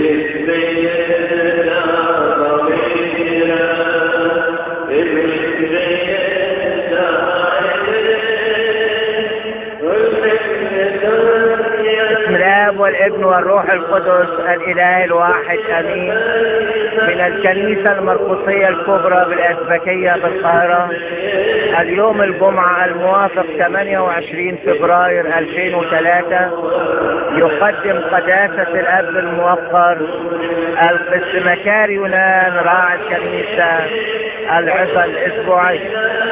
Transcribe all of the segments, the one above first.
بسم الاب والابن والروح القدس الاله الواحد امين من الكنيسة المرقسية الكبرى بالأسبكية بالقاهرة اليوم الجمعة الموافق 28 فبراير 2003 يقدم قداسة الأب الموقر القس مكاري يونان راعي الكنيسة العظة الأسبوعية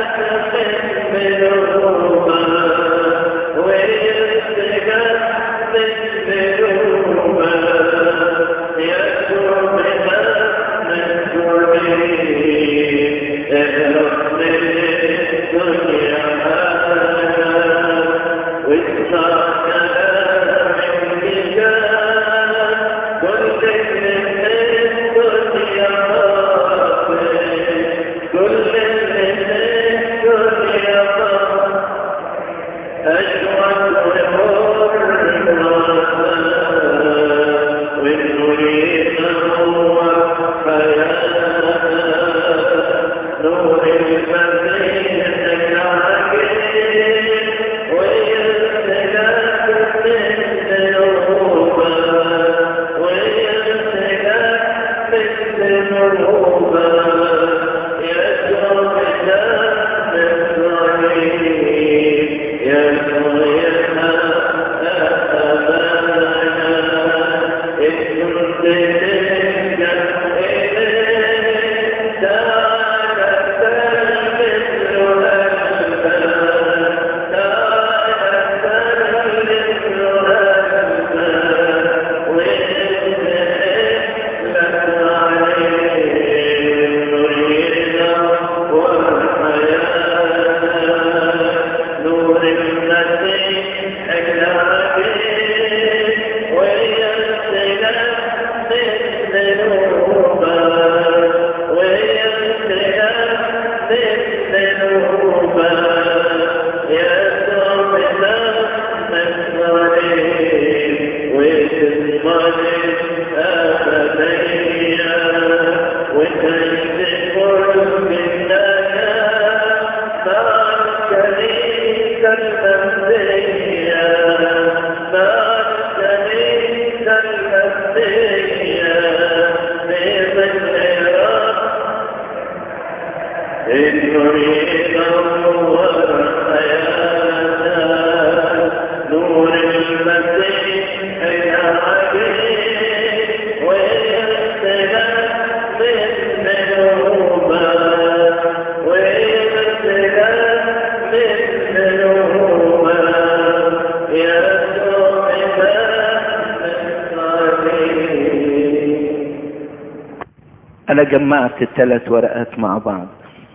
انا جمعت الثلاث ورقات مع بعض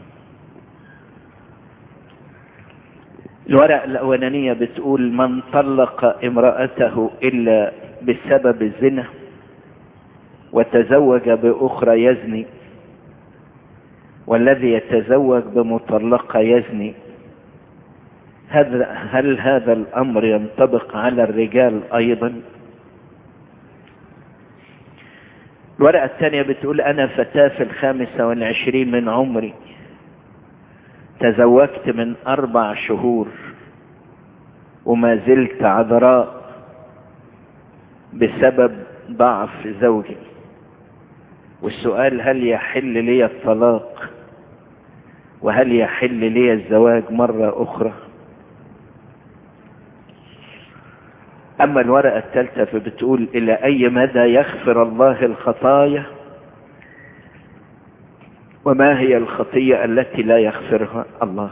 الورقة الاولانية بتقول من طلق امرأته الا بسبب الزنا وتزوج باخرى يزني والذي يتزوج بمطلقة يزني هذا هل هذا الامر ينطبق على الرجال ايضا الورقة الثانية بتقول أنا فتاة في الخامسة والعشرين من عمري تزوجت من أربع شهور وما زلت عذراء بسبب ضعف زوجي والسؤال هل يحل لي الطلاق وهل يحل لي الزواج مرة أخرى أما الورقة الثالثة فبتقول إلى أي مدى يغفر الله الخطايا وما هي الخطية التي لا يغفرها الله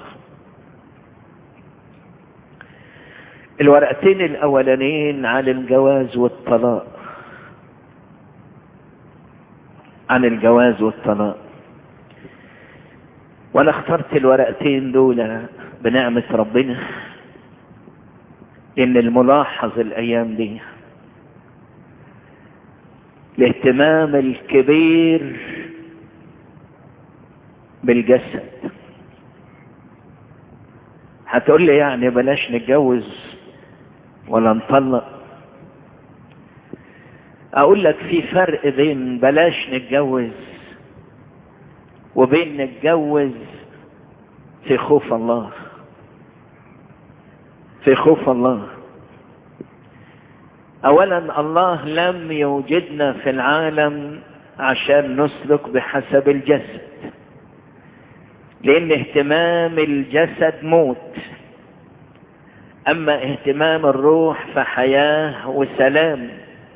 الورقتين الأولانيين عن الجواز والطلاق عن الجواز والطلاق وأنا اخترت الورقتين دول بنعمة ربنا ان الملاحظ الايام دي الاهتمام الكبير بالجسد هتقول لي يعني بلاش نتجوز ولا نطلق اقول لك في فرق بين بلاش نتجوز وبين نتجوز في خوف الله في خوف الله اولا الله لم يوجدنا في العالم عشان نسلك بحسب الجسد لان اهتمام الجسد موت اما اهتمام الروح فحياه وسلام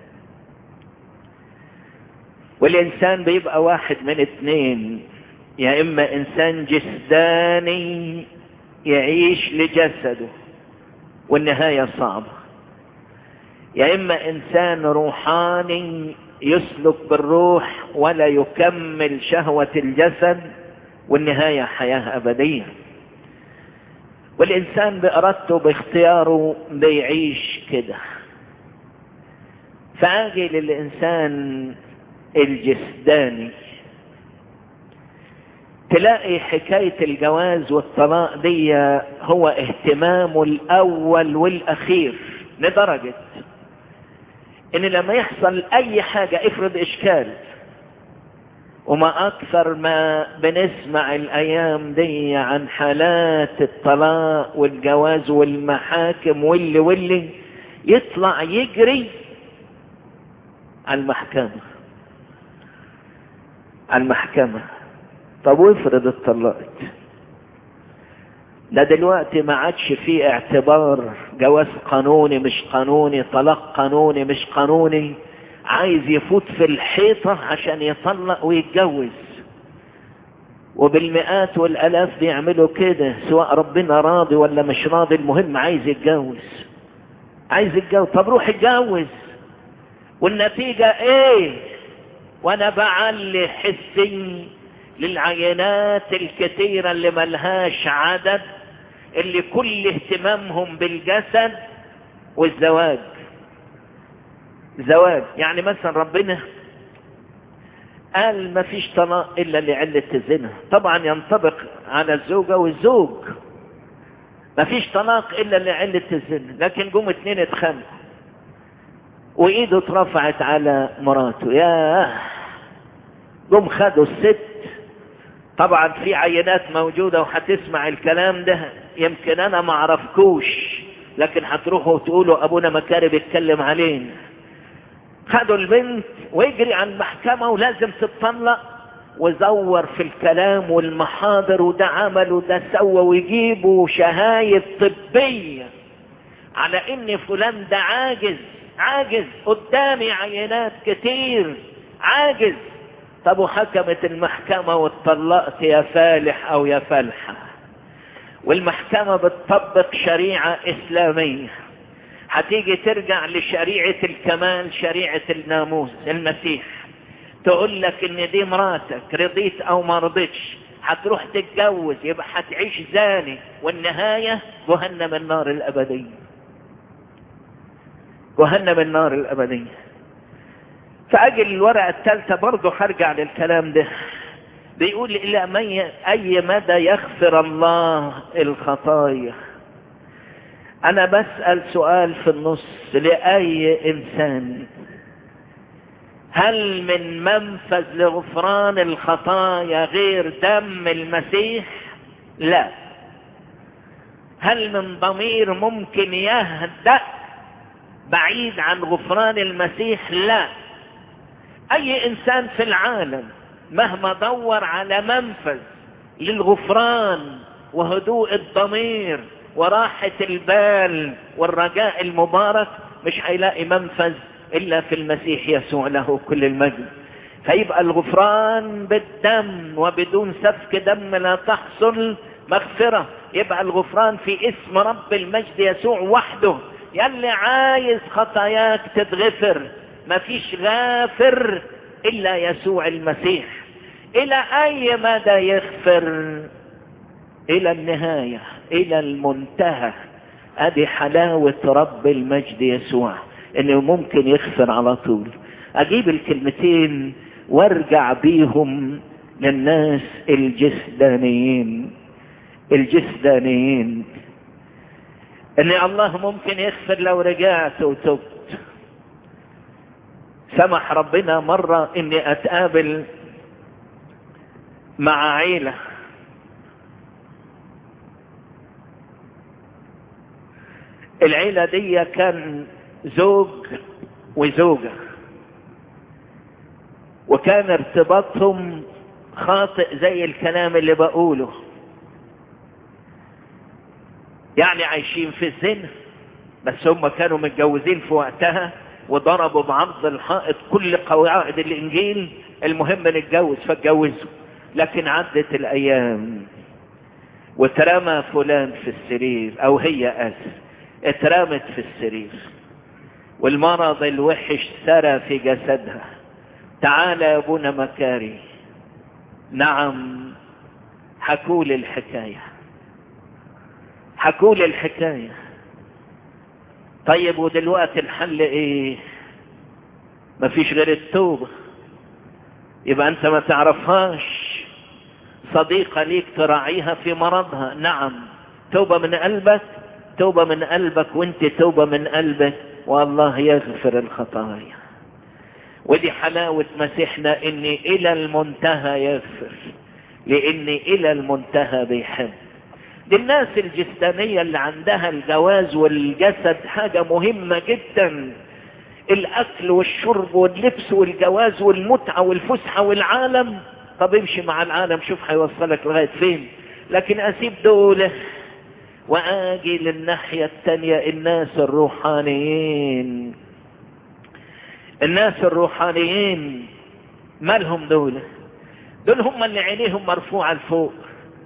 والانسان بيبقى واحد من اتنين يا اما انسان جسداني يعيش لجسده والنهايه صعبه يا اما انسان روحاني يسلك بالروح ولا يكمل شهوه الجسد والنهايه حياه ابديه والانسان بارادته باختياره بيعيش كده فاجي للانسان الجسداني تلاقي حكاية الجواز والطلاق دي هو اهتمامه الأول والأخير لدرجة إن لما يحصل أي حاجة افرض إشكال وما أكثر ما بنسمع الأيام دي عن حالات الطلاق والجواز والمحاكم واللي واللي يطلع يجري على المحكمة على المحكمة طب وافرض اتطلقت ده دلوقتي ما عادش فيه اعتبار جواز قانوني مش قانوني طلاق قانوني مش قانوني عايز يفوت في الحيطة عشان يطلق ويتجوز وبالمئات والالاف بيعملوا كده سواء ربنا راضي ولا مش راضي المهم عايز يتجوز عايز يتجوز طب روح اتجوز والنتيجة ايه وانا بعلي حسي للعينات الكثيرة اللي ملهاش عدد اللي كل اهتمامهم بالجسد والزواج زواج يعني مثلا ربنا قال ما فيش طلاق الا لعلة الزنا طبعا ينطبق على الزوجة والزوج ما فيش طلاق الا لعلة الزنا لكن جم اتنين اتخانقوا وايده اترفعت على مراته ياه جم خدوا الست طبعا في عينات موجودة وهتسمع الكلام ده يمكن انا ما اعرفكوش لكن هتروحوا وتقولوا ابونا مكاري بيتكلم علينا خدوا البنت ويجري على المحكمة ولازم تتطلق وزور في الكلام والمحاضر وده عمل وده سوى ويجيبوا شهايد طبية على ان فلان ده عاجز عاجز قدامي عينات كتير عاجز طب وحكمت المحكمة واتطلقت يا فالح او يا فالحة والمحكمة بتطبق شريعة اسلامية هتيجي ترجع لشريعة الكمال شريعة الناموس المسيح تقول لك ان دي مراتك رضيت او ما رضيتش هتروح تتجوز يبقى هتعيش زاني والنهاية جهنم النار الابدية جهنم النار الابدية فاجل الورقة الثالثة برضه هرجع للكلام ده بيقول الى من اي مدى يغفر الله الخطايا انا بسأل سؤال في النص لأي انسان هل من منفذ لغفران الخطايا غير دم المسيح لا هل من ضمير ممكن يهدأ بعيد عن غفران المسيح لا اي انسان في العالم مهما دور على منفذ للغفران وهدوء الضمير وراحة البال والرجاء المبارك مش هيلاقي منفذ الا في المسيح يسوع له كل المجد فيبقى الغفران بالدم وبدون سفك دم لا تحصل مغفرة يبقى الغفران في اسم رب المجد يسوع وحده يلي عايز خطاياك تتغفر مفيش غافر الا يسوع المسيح الى اي مدى يغفر الى النهاية الى المنتهى ادي حلاوة رب المجد يسوع انه ممكن يغفر على طول اجيب الكلمتين وارجع بيهم للناس الجسدانيين الجسدانيين ان الله ممكن يغفر لو رجعت وتبت سمح ربنا مرة اني اتقابل مع عيلة العيلة دي كان زوج وزوجة وكان ارتباطهم خاطئ زي الكلام اللي بقوله يعني عايشين في الزنا بس هم كانوا متجوزين في وقتها وضربوا بعرض الحائط كل قواعد الانجيل المهم نتجوز فاتجوزوا لكن عدت الايام واترمى فلان في السرير او هي اسف اترمت في السرير والمرض الوحش سرى في جسدها تعال يا ابونا مكاري نعم حكولي الحكاية حكولي الحكاية طيب ودلوقتي الحل ايه مفيش غير التوبة يبقى انت ما تعرفهاش صديقة ليك تراعيها في مرضها نعم توبة من قلبك توبة من قلبك وانت توبة من قلبك والله يغفر الخطايا ودي حلاوة مسيحنا اني الى المنتهى يغفر لاني الى المنتهى بيحب دي الناس الجسدانية اللي عندها الجواز والجسد حاجة مهمة جدا الاكل والشرب واللبس والجواز والمتعة والفسحة والعالم طب امشي مع العالم شوف هيوصلك لغاية فين لكن اسيب دول واجي للناحية التانية الناس الروحانيين الناس الروحانيين مالهم دول دول هم اللي عينيهم مرفوعة لفوق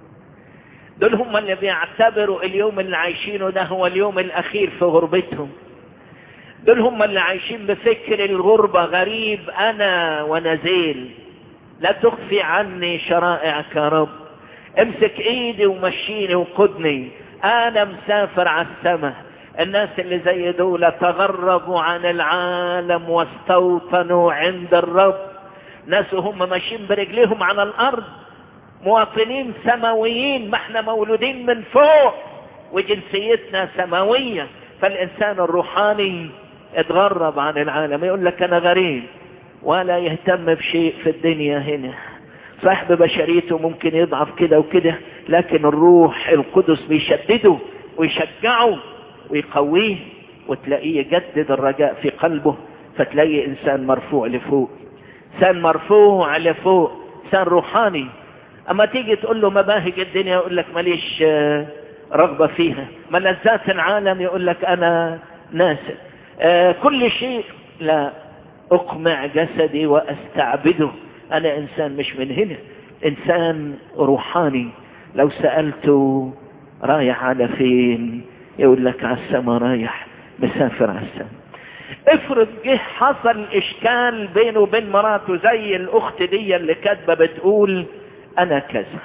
دول هم اللي بيعتبروا اليوم اللي عايشينه ده هو اليوم الاخير في غربتهم دول هم اللي عايشين بفكر الغربة غريب انا ونزيل لا تخفي عني شرائعك يا رب امسك ايدي ومشيني وقدني انا مسافر على السماء الناس اللي زي دول تغربوا عن العالم واستوطنوا عند الرب ناس هم ماشيين برجليهم على الارض مواطنين سماويين ما احنا مولودين من فوق وجنسيتنا سماوية فالانسان الروحاني اتغرب عن العالم يقول لك انا غريب ولا يهتم بشيء في الدنيا هنا صاحب بشريته ممكن يضعف كده وكده لكن الروح القدس بيشدده ويشجعه ويقويه وتلاقيه يجدد الرجاء في قلبه فتلاقي انسان مرفوع لفوق انسان مرفوع لفوق انسان روحاني اما تيجي تقول له مباهج الدنيا يقول لك ماليش رغبة فيها ملذات العالم يقول لك انا ناسي كل شيء لا اقمع جسدي واستعبده انا انسان مش من هنا انسان روحاني لو سألته رايح على فين يقول لك على السما رايح مسافر على السما افرض جه حصل اشكال بينه وبين مراته زي الاخت دي اللي كاتبه بتقول انا كذا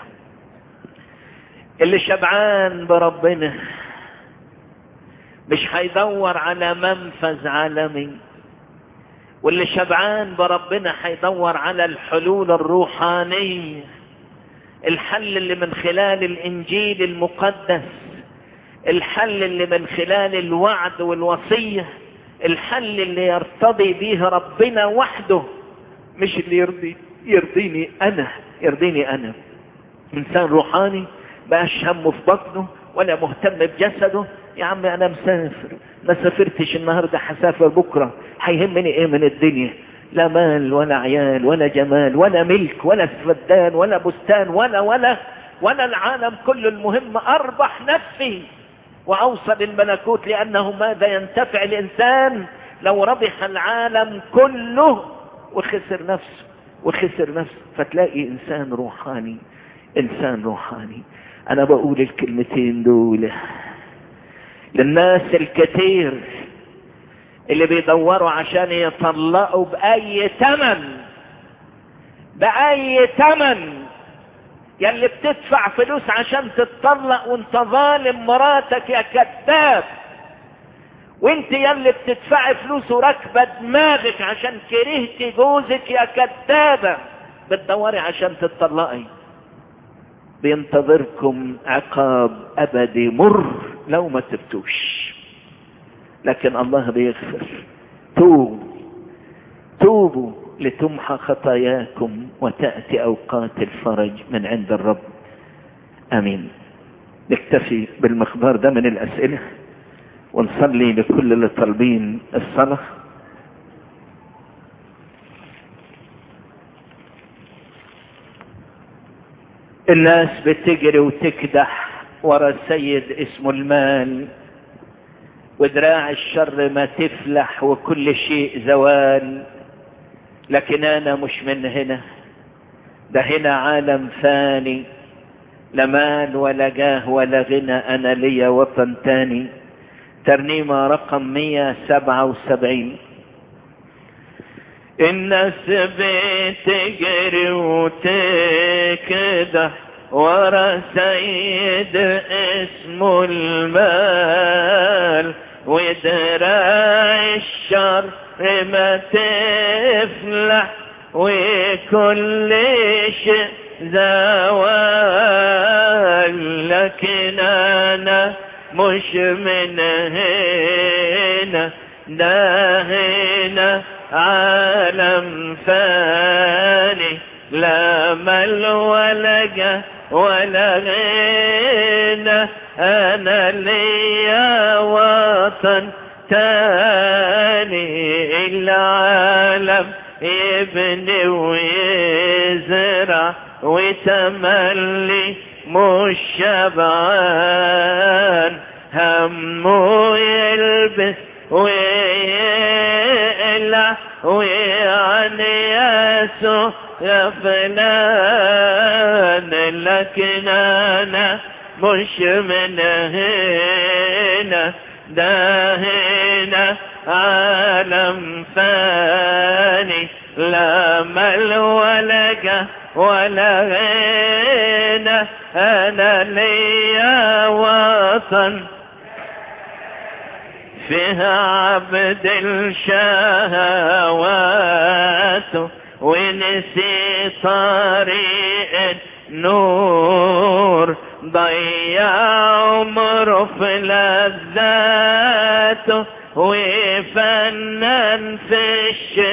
اللي شبعان بربنا مش هيدور على منفذ عالمي واللي شبعان بربنا هيدور على الحلول الروحانية الحل اللي من خلال الانجيل المقدس الحل اللي من خلال الوعد والوصية الحل اللي يرتضي به ربنا وحده مش اللي يرضي يرضيني انا يرضيني انا انسان روحاني بقاش همه في بطنه ولا مهتم بجسده يا عم انا مسافر ما سافرتش النهارده هسافر بكره هيهمني ايه من الدنيا لا مال ولا عيال ولا جمال ولا ملك ولا فدان ولا بستان ولا ولا ولا العالم كله المهم اربح نفسي واوصل الملكوت لانه ماذا ينتفع الانسان لو ربح العالم كله وخسر نفسه وخسر نفسه فتلاقي انسان روحاني انسان روحاني انا بقول الكلمتين دول للناس الكثير اللي بيدوروا عشان يطلقوا باي ثمن باي ثمن يلي بتدفع فلوس عشان تتطلق وانت ظالم مراتك يا كذاب وانت يلي بتدفعي فلوس وراكبه دماغك عشان كرهتي جوزك يا كذابه بتدوري عشان تتطلقي بينتظركم عقاب ابدي مر لو ما تبتوش لكن الله بيغفر توب توبوا لتمحى خطاياكم وتأتي أوقات الفرج من عند الرب آمين نكتفي بالمقدار ده من الأسئلة ونصلي لكل اللي طالبين الصلاة الناس بتجري وتكدح ورا سيد اسمه المال ودراع الشر ما تفلح وكل شيء زوال لكن انا مش من هنا ده هنا عالم ثاني لا مال ولا جاه ولا غنى انا ليا وطن تاني ترنيمة رقم 177 الناس بتجري وتكدح ورا سيد اسمه المال ودراع الشر ما تفلح وكل شيء زوال لكن انا مش من هنا ده هنا عالم فاني لا مل ولا جه ولا غنى انا ليا وطن تاني العالم يبني ويزرع وتملي مش شبعان همه يلبس ويقلع وعن يسوع غفلان لكن انا مش من هنا ده هنا عالم فاني لا مل ولا جه ولا غنى انا ليا وطن فيها عبد الشهوات ونسي طريق النور ضيع عمره في لذاته وفنن في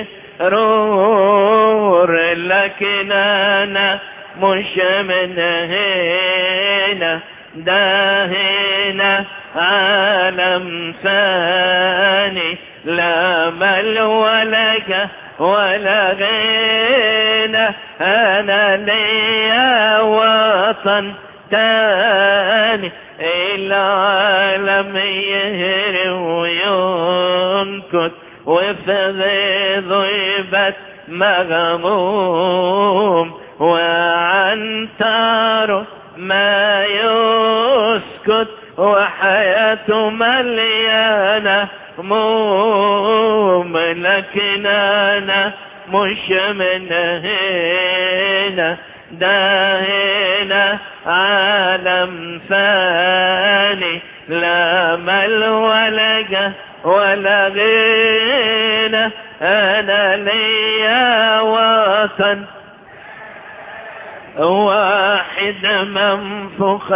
الشرور لكن انا مش من هنا ده هنا عالم ثاني لا مل ولا جه ولا غنى انا ليا وطن تاني العالم يهري وينكت وفي ضيبة مغموم وعن تاره ما يسكت وحياته مليانة هموم لكن انا مش من هنا ده هنا عالم فاني لا مل ولا جه ولا غنى انا ليا وطن واحد منفوخ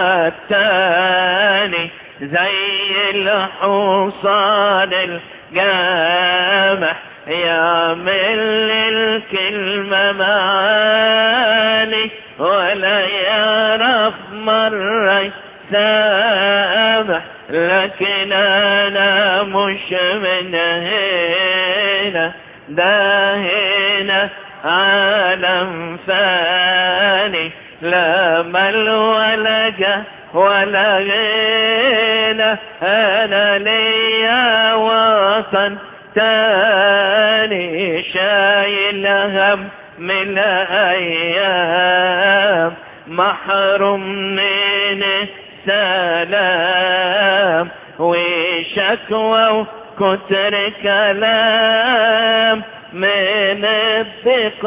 التاني زي الحصان الجامح يعمل الكلمة معاني ولا يعرف مرة سامح لكن انا مش من هنا ده هنا عالم فاني لا مل ولا جه ولا غنى انا ليا وطن تاني شايل هم من ايام محروم من السلام وشكوى وكتر كلام من الضيق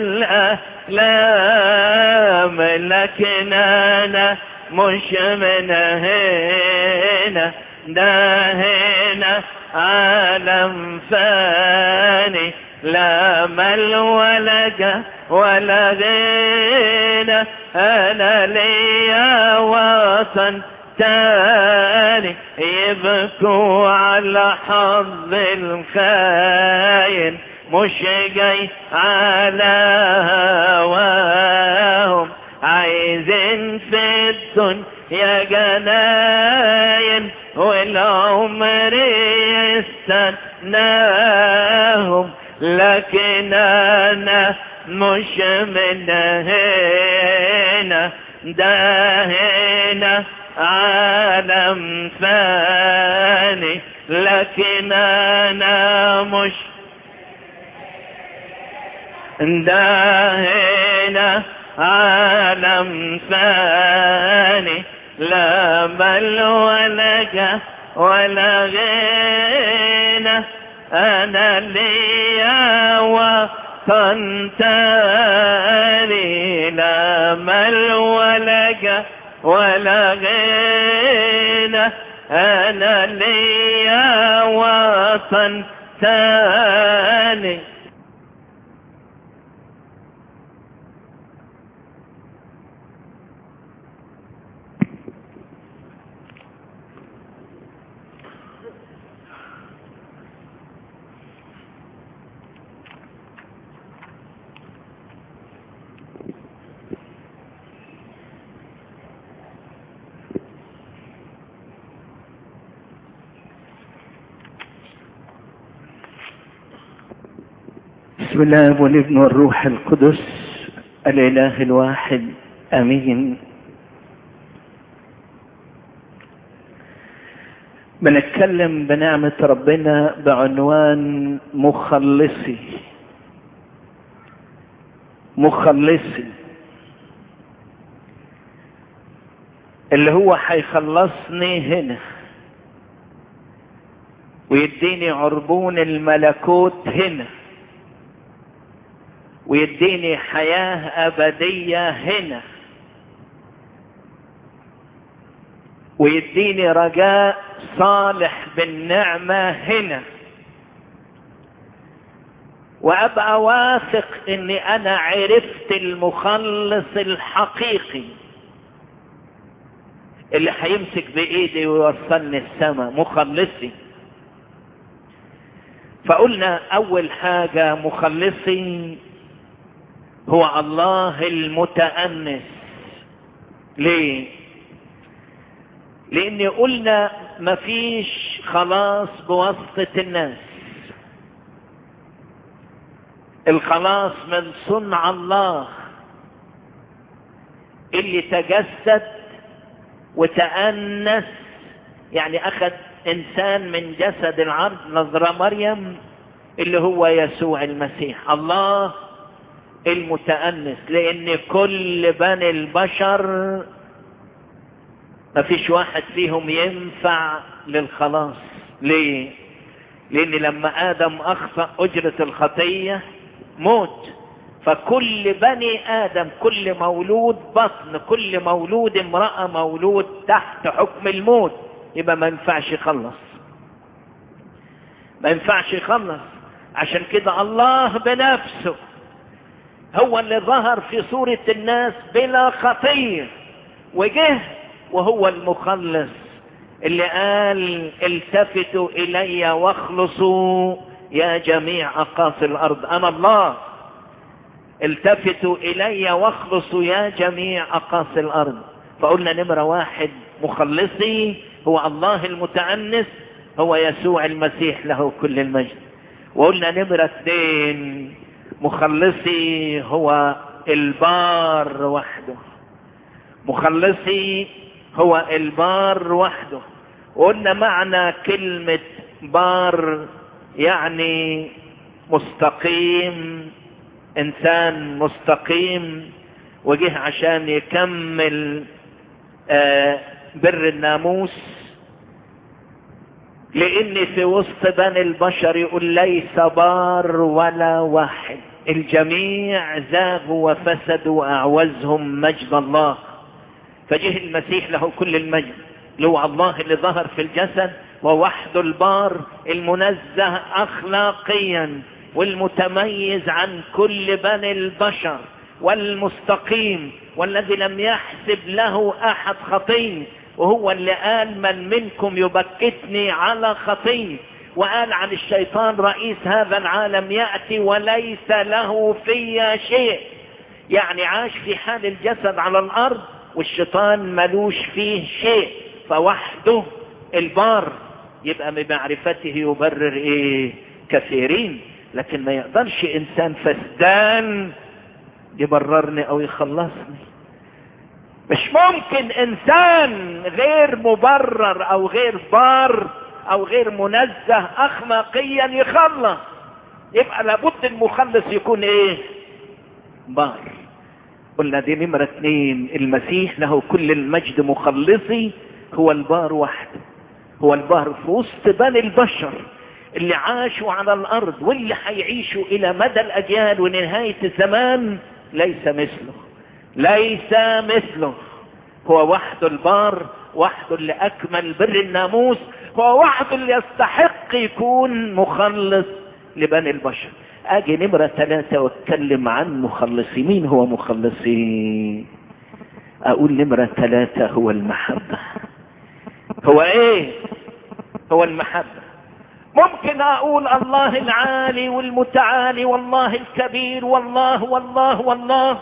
والألام لكن أنا مش من هنا ده هنا عالم فاني لا مل ولا جه ولا غنى انا ليا وطن تاني يبكوا على حظ الخاين مش جاي على هواهم عايزين في الدنيا جناين والعمر يستناهم لكن انا مش من هنا ده هنا عالم فاني لكن انا مش ده هنا عالم فاني لا مل ولا جاه ولا غنى انا ليا وطن تاني لا مل ولا جاه ولا غنى انا ليا وطن تاني بسم الله والابن والروح القدس الاله الواحد امين بنتكلم بنعمة ربنا بعنوان مخلصي مخلصي اللي هو هيخلصني هنا ويديني عربون الملكوت هنا ويديني حياة أبدية هنا ويديني رجاء صالح بالنعمة هنا وأبقى واثق إني أنا عرفت المخلص الحقيقي اللي هيمسك بإيدي ويوصلني السماء مخلصي فقلنا أول حاجة مخلصي هو الله المتأنس ليه لان قلنا مفيش خلاص بواسطة الناس الخلاص من صنع الله اللي تجسد وتأنس يعني اخذ انسان من جسد العرض نظر مريم اللي هو يسوع المسيح الله المتأنس لان كل بني البشر ما فيش واحد فيهم ينفع للخلاص ليه لان لما ادم اخطأ اجرة الخطية موت فكل بني ادم كل مولود بطن كل مولود امرأة مولود تحت حكم الموت يبقى ما ينفعش يخلص ما ينفعش يخلص عشان كده الله بنفسه هو اللي ظهر في صورة الناس بلا خطية وجه وهو المخلص اللي قال التفتوا الي واخلصوا يا جميع اقاصي الارض انا الله التفتوا الي واخلصوا يا جميع اقاصي الارض فقلنا نمرة واحد مخلصي هو الله المتأنس هو يسوع المسيح له كل المجد وقلنا نمرة اثنين مخلصي هو البار وحده مخلصي هو البار وحده قلنا معنى كلمة بار يعني مستقيم انسان مستقيم وجه عشان يكمل آه بر الناموس لان في وسط بني البشر يقول ليس بار ولا واحد الجميع زاغوا وفسدوا واعوزهم مجد الله فجه المسيح له كل المجد اللي هو الله اللي ظهر في الجسد ووحده البار المنزه اخلاقيا والمتميز عن كل بني البشر والمستقيم والذي لم يحسب له احد خطيه وهو اللي قال من منكم يبكتني على خطيه وقال عن الشيطان رئيس هذا العالم يأتي وليس له في شيء يعني عاش في حال الجسد على الأرض والشيطان ملوش فيه شيء فوحده البار يبقى بمعرفته يبرر ايه كثيرين لكن ما يقدرش انسان فسدان يبررني او يخلصني مش ممكن انسان غير مبرر او غير بار او غير منزه اخلاقيا يخلص يبقى لابد المخلص يكون ايه بار قلنا دي نمرة اتنين المسيح له كل المجد مخلصي هو البار وحده هو البار في وسط بني البشر اللي عاشوا على الارض واللي هيعيشوا الى مدى الاجيال ونهاية الزمان ليس مثله ليس مثله هو وحده البار وحده اللي اكمل بر الناموس هو وحده اللي يستحق يكون مخلص لبني البشر اجي نمرة ثلاثة واتكلم عن مخلصي مين هو مخلصي اقول نمرة ثلاثة هو المحبة هو ايه هو المحبة ممكن اقول الله العالي والمتعالي والله الكبير والله والله والله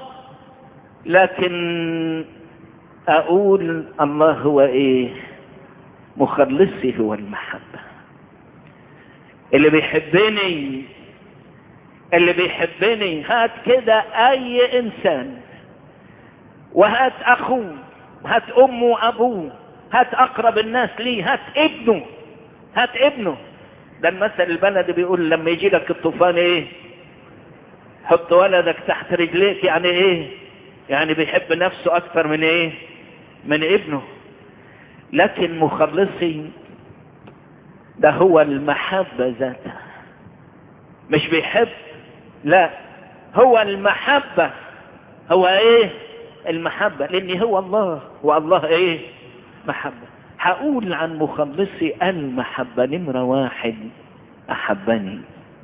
لكن اقول الله هو ايه مخلصي هو المحبة اللي بيحبني اللي بيحبني هات كده اي انسان وهات اخوه هات امه وابوه هات اقرب الناس ليه هات ابنه هات ابنه ده المثل البلدي بيقول لما يجي لك الطوفان ايه حط ولدك تحت رجليك يعني ايه يعني بيحب نفسه اكثر من ايه من ابنه لكن مخلصي ده هو المحبة ذاتها مش بيحب لا هو المحبة هو ايه المحبة لان هو الله والله ايه محبة هقول عن مخلصي المحبة نمرة واحد احبني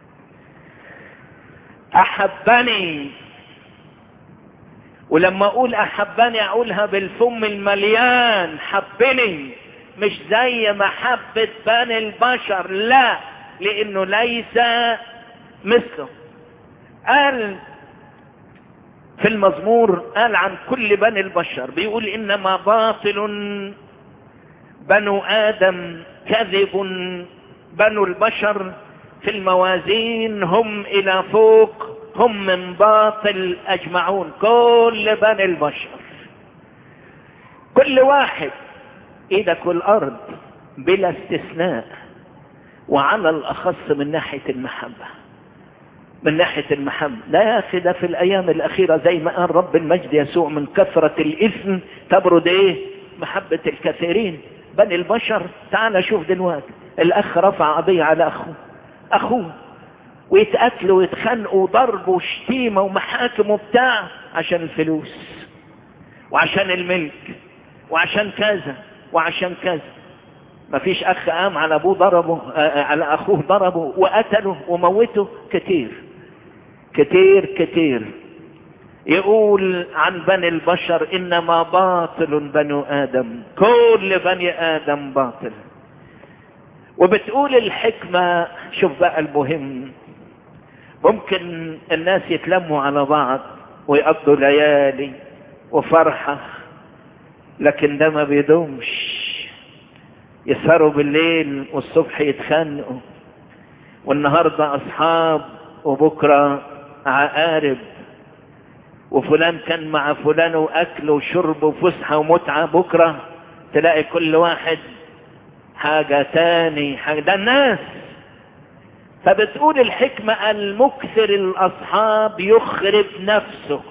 احبني ولما اقول احبني اقولها بالفم المليان حبني مش زي محبة بني البشر لا لانه ليس مثله قال في المزمور قال عن كل بني البشر بيقول انما باطل بنو ادم كذب بنو البشر في الموازين هم الى فوق هم من باطل اجمعون كل بني البشر كل واحد ايدك والارض بلا استثناء وعلى الاخص من ناحية المحبة من ناحية المحبة لا يا اخي ده في الايام الاخيرة زي ما قال رب المجد يسوع من كثرة الاثم تبرد ايه محبة الكثيرين بني البشر تعال شوف دلوقتي الاخ رفع قضية على اخوه اخوه ويتقتلوا ويتخانقوا وضرب وشتيمة ومحاكم وبتاع عشان الفلوس وعشان الملك وعشان كذا وعشان كذا مفيش اخ قام على ابوه ضربه على اخوه ضربه وقتله وموته كتير كتير كتير يقول عن بني البشر انما باطل بنو ادم كل بني ادم باطل وبتقول الحكمة شوف بقى المهم ممكن الناس يتلموا على بعض ويقضوا ليالي وفرحة لكن ده ما بيدومش يسهروا بالليل والصبح يتخانقوا والنهاردة أصحاب وبكرة عقارب وفلان كان مع فلان وأكل وشرب وفسحة ومتعة بكرة تلاقي كل واحد حاجة تاني حاجة ده الناس فبتقول الحكمة المكثر الأصحاب يخرب نفسه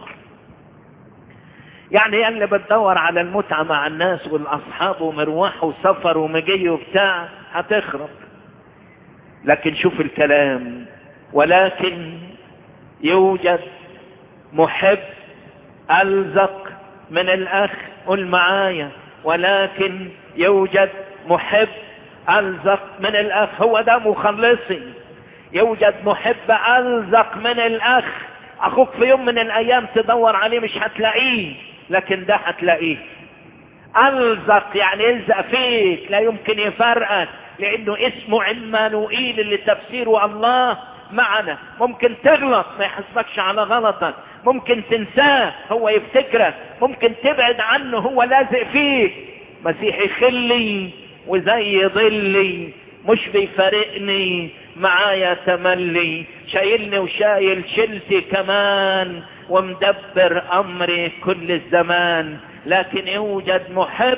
يعني اللي بتدور على المتعة مع الناس والأصحاب ومروح وسفر ومجي وبتاع هتخرب لكن شوف الكلام ولكن يوجد محب ألزق من الأخ قل معايا ولكن يوجد محب ألزق من الأخ هو ده مخلصي يوجد محب ألزق من الأخ أخوك في يوم من الأيام تدور عليه مش هتلاقيه لكن ده هتلاقيه ألزق يعني يلزق فيك لا يمكن يفرقك لانه اسمه عمانوئيل اللي تفسيره الله معنا ممكن تغلط ما يحسبكش على غلطك ممكن تنساه هو يفتكرك ممكن تبعد عنه هو لازق فيك مسيحي خلي وزي ظلي مش بيفارقني معايا تملي شايلني وشايل شلتي كمان ومدبر امري كل الزمان لكن يوجد محب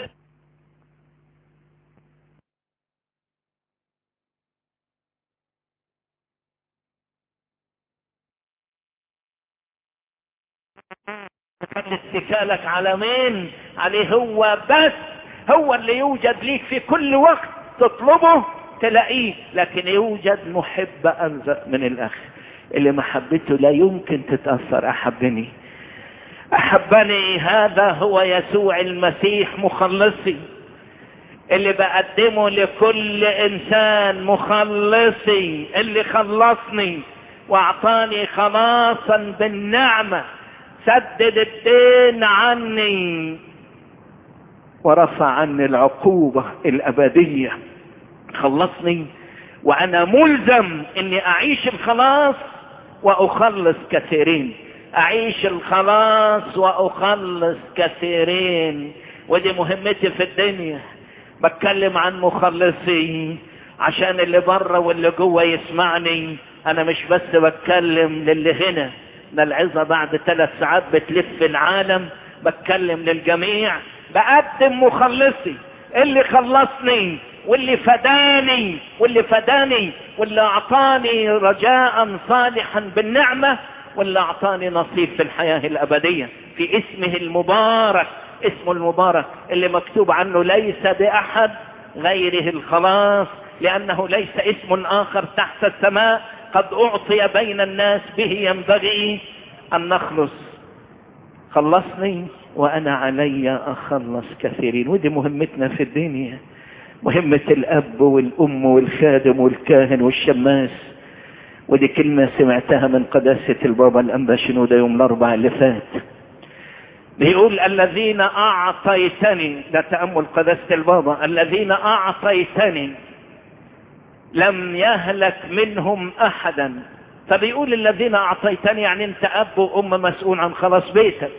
اتكالك على مين عليه هو بس هو اللي يوجد ليك في كل وقت تطلبه تلاقيه لكن يوجد محب انزق من الاخ اللي محبته لا يمكن تتأثر احبني احبني هذا هو يسوع المسيح مخلصي اللي بقدمه لكل انسان مخلصي اللي خلصني واعطاني خلاصا بالنعمه سدد الدين عني ورفع عني العقوبة الأبدية خلصني وأنا ملزم أني أعيش الخلاص وأخلص كثيرين أعيش الخلاص وأخلص كثيرين ودي مهمتي في الدنيا بتكلم عن مخلصي عشان اللي بره واللي جوه يسمعني أنا مش بس بتكلم للي هنا ده العظة بعد ثلاث ساعات بتلف العالم بتكلم للجميع بقدم مخلصي اللي خلصني واللي فداني واللي فداني واللي اعطاني رجاء صالحا بالنعمة واللي اعطاني نصيب في الحياة الابدية في اسمه المبارك اسمه المبارك اللي مكتوب عنه ليس باحد غيره الخلاص لانه ليس اسم اخر تحت السماء قد اعطي بين الناس به ينبغي ان نخلص خلصني وانا علي اخلص كثيرين ودي مهمتنا في الدنيا مهمة الاب والام والخادم والكاهن والشماس ودي كلمة سمعتها من قداسة البابا الانبا شنودة يوم الاربعاء اللي فات بيقول الذين اعطيتني ده تأمل قداسة البابا الذين اعطيتني لم يهلك منهم احدا فبيقول الذين اعطيتني يعني انت اب وام مسؤول عن خلاص بيتك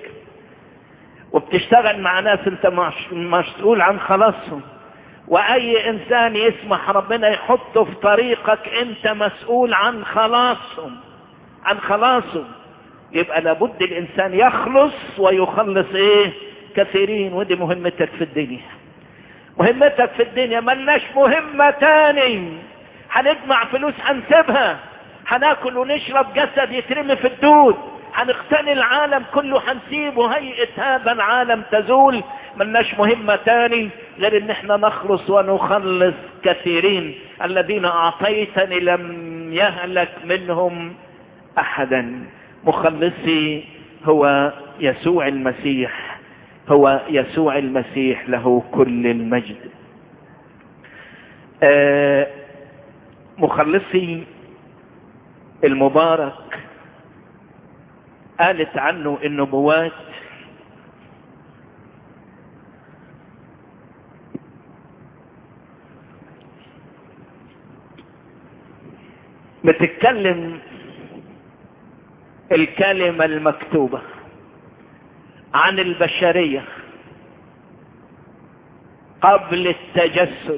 وبتشتغل مع ناس انت مسؤول عن خلاصهم واي انسان يسمح ربنا يحطه في طريقك انت مسؤول عن خلاصهم عن خلاصهم يبقى لابد الانسان يخلص ويخلص ايه كثيرين ودي مهمتك في الدنيا مهمتك في الدنيا ملناش مهمة تاني هنجمع فلوس هنسيبها هناكل ونشرب جسد يترمي في الدود هنقتني العالم كله هنسيبه هيئة هذا العالم تزول ملناش مهمة تاني غير ان احنا نخلص ونخلص كثيرين الذين اعطيتني لم يهلك منهم احدا مخلصي هو يسوع المسيح هو يسوع المسيح له كل المجد آه مخلصي المبارك قالت عنه النبوات بتتكلم الكلمة المكتوبة عن البشرية قبل التجسد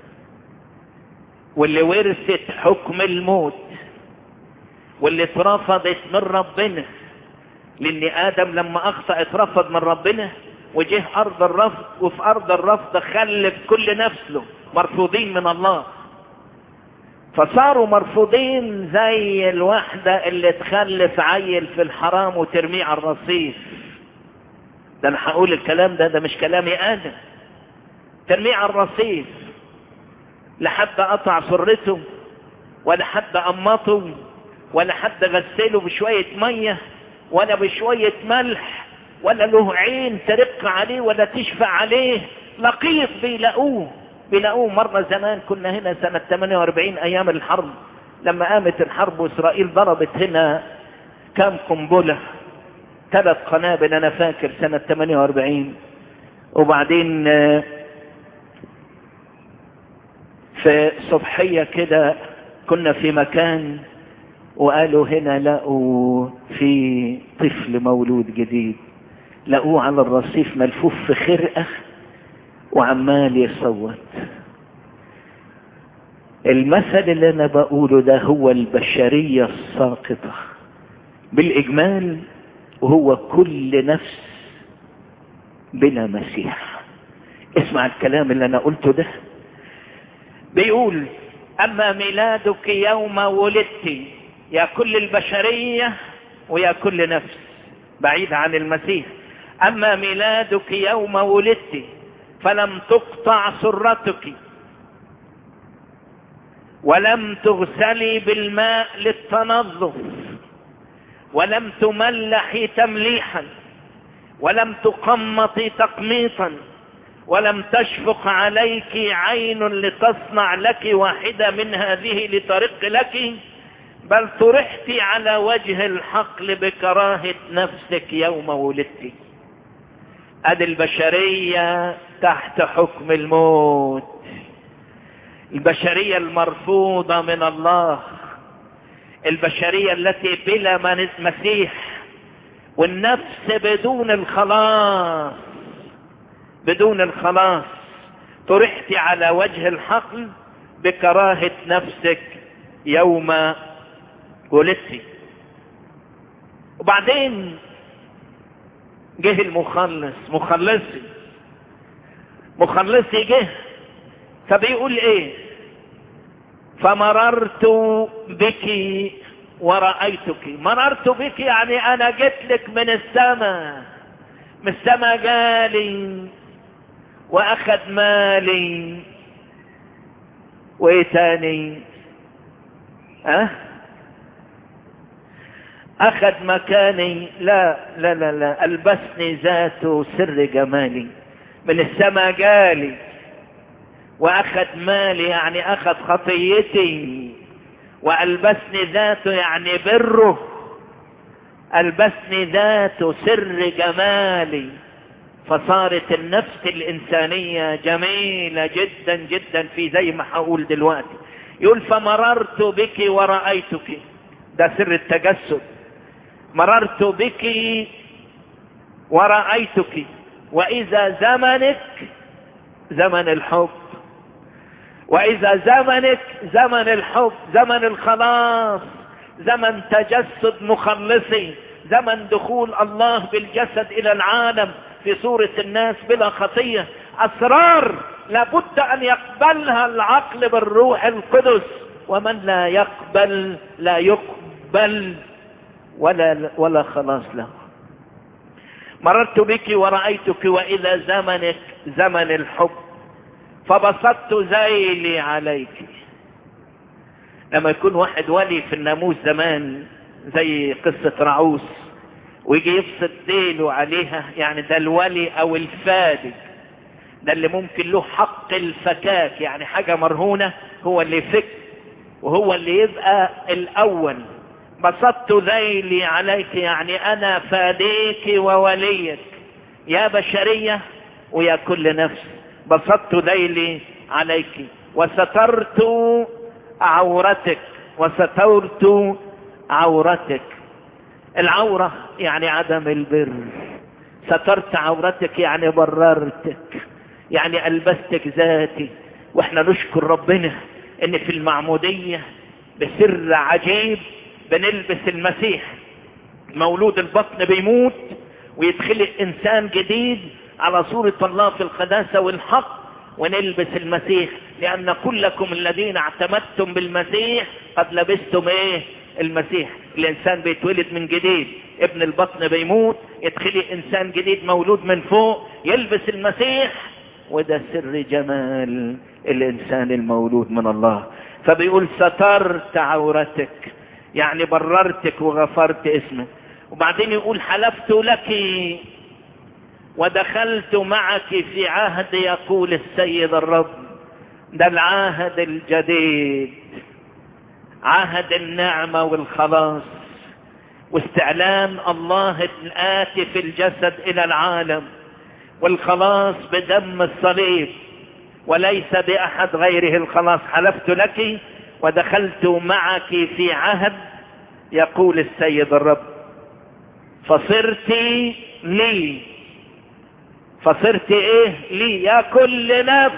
واللي ورثت حكم الموت واللي اترفضت من ربنا لان ادم لما اخطا اترفض من ربنا وجه ارض الرفض وفي ارض الرفض خلف كل نفسه مرفوضين من الله فصاروا مرفوضين زي الواحدة اللي تخلف عيل في الحرام وترميه على الرصيف ده انا هقول الكلام ده ده مش كلامي انا ترميه على الرصيف لا حد قطع سرته ولا حد قمطه ولا حد غسله بشوية مية ولا بشوية ملح ولا له عين ترق عليه ولا تشفع عليه لقيط بيلاقوه بيلاقوه مرة زمان كنا هنا سنة 48 أيام الحرب لما قامت الحرب وإسرائيل ضربت هنا كام قنبلة ثلاث قنابل أنا فاكر سنة 48 وبعدين في صبحية كده كنا في مكان وقالوا هنا لقوا في طفل مولود جديد لقوه على الرصيف ملفوف في خرقة وعمال يصوت المثل اللي انا بقوله ده هو البشرية الساقطة بالاجمال وهو كل نفس بلا مسيح اسمع الكلام اللي انا قلته ده بيقول اما ميلادك يوم ولدت يا كل البشرية ويا كل نفس بعيد عن المسيح اما ميلادك يوم ولدت فلم تقطع سرتك ولم تغسلي بالماء للتنظف ولم تملحي تمليحا ولم تقمطي تقميطا ولم تشفق عليك عين لتصنع لك واحدة من هذه لترق لك بل طرحت على وجه الحقل بكراهة نفسك يوم ولدت ادي البشرية تحت حكم الموت البشرية المرفوضة من الله البشرية التي بلا مسيح والنفس بدون الخلاص بدون الخلاص طرحت على وجه الحقل بكراهة نفسك يوم ولدت وبعدين جه المخلص مخلصي مخلصي جه فبيقول ايه فمررت بك ورأيتك مررت بك يعني انا جيت لك من السماء من السماء جالي واخد مالي وايه تاني اه اخذ مكاني لا لا لا لا البسني ذات سر جمالي من السماء جالي واخذ مالي يعني اخذ خطيتي والبسني ذاته يعني بره البسني ذاته سر جمالي فصارت النفس الانسانية جميلة جدا جدا في زي ما هقول دلوقتي يقول فمررت بك ورأيتك ده سر التجسد مررت بك ورأيتك وإذا زمنك زمن الحب وإذا زمنك زمن الحب زمن الخلاص زمن تجسد مخلصي زمن دخول الله بالجسد إلى العالم في صورة الناس بلا خطية أسرار لابد أن يقبلها العقل بالروح القدس ومن لا يقبل لا يقبل ولا ولا خلاص له مررت بك ورأيتك وإذا زمنك زمن الحب فبسطت ذيلي عليك لما يكون واحد ولي في الناموس زمان زي قصة رعوس ويجي يبسط ديله عليها يعني ده الولي او الفادي ده اللي ممكن له حق الفكاك يعني حاجة مرهونة هو اللي يفك وهو اللي يبقى الاول بسطت ذيلي عليك يعني انا فاديك ووليك يا بشرية ويا كل نفس بسطت ذيلي عليك وسترت عورتك وسترت عورتك العورة يعني عدم البر سترت عورتك يعني بررتك يعني ألبستك ذاتي واحنا نشكر ربنا ان في المعمودية بسر عجيب بنلبس المسيح مولود البطن بيموت ويتخلق انسان جديد على صورة الله في القداسة والحق ونلبس المسيح لان كلكم الذين اعتمدتم بالمسيح قد لبستم ايه المسيح الانسان بيتولد من جديد ابن البطن بيموت يتخلق انسان جديد مولود من فوق يلبس المسيح وده سر جمال الانسان المولود من الله فبيقول سترت عورتك يعني بررتك وغفرت اسمك وبعدين يقول حلفت لك ودخلت معك في عهد يقول السيد الرب ده العهد الجديد عهد النعمة والخلاص واستعلان الله الآتي في الجسد إلى العالم والخلاص بدم الصليب وليس بأحد غيره الخلاص حلفت لك ودخلت معك في عهد يقول السيد الرب فصرت لي فصرت ايه لي يا كل نفس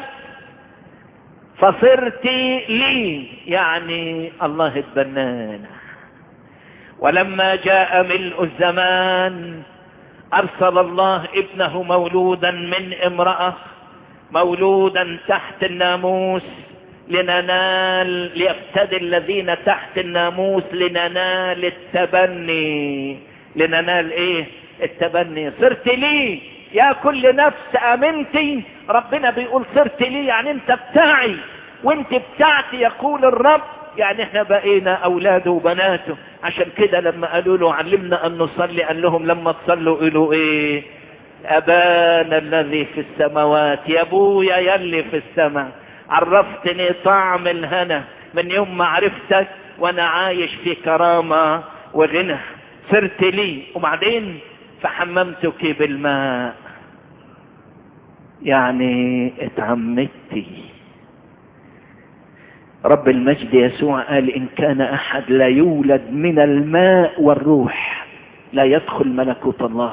فصرت لي يعني الله اتبنانا ولما جاء ملء الزمان ارسل الله ابنه مولودا من امرأة مولودا تحت الناموس لننال ليفتدي الذين تحت الناموس لننال التبني لننال ايه التبني صرت لي يا كل نفس امنتي ربنا بيقول صرت لي يعني انت بتاعي وانت بتاعتي يقول الرب يعني احنا بقينا اولاده وبناته عشان كده لما قالوا له علمنا ان نصلي قال لهم لما تصلوا قولوا ايه ابانا الذي في السماوات يا ابويا يلي في السماء عرفتني طعم الهنا من يوم ما عرفتك وانا عايش في كرامة وغنى صرت لي وبعدين فحممتك بالماء يعني اتعمدتي رب المجد يسوع قال ان كان احد لا يولد من الماء والروح لا يدخل ملكوت الله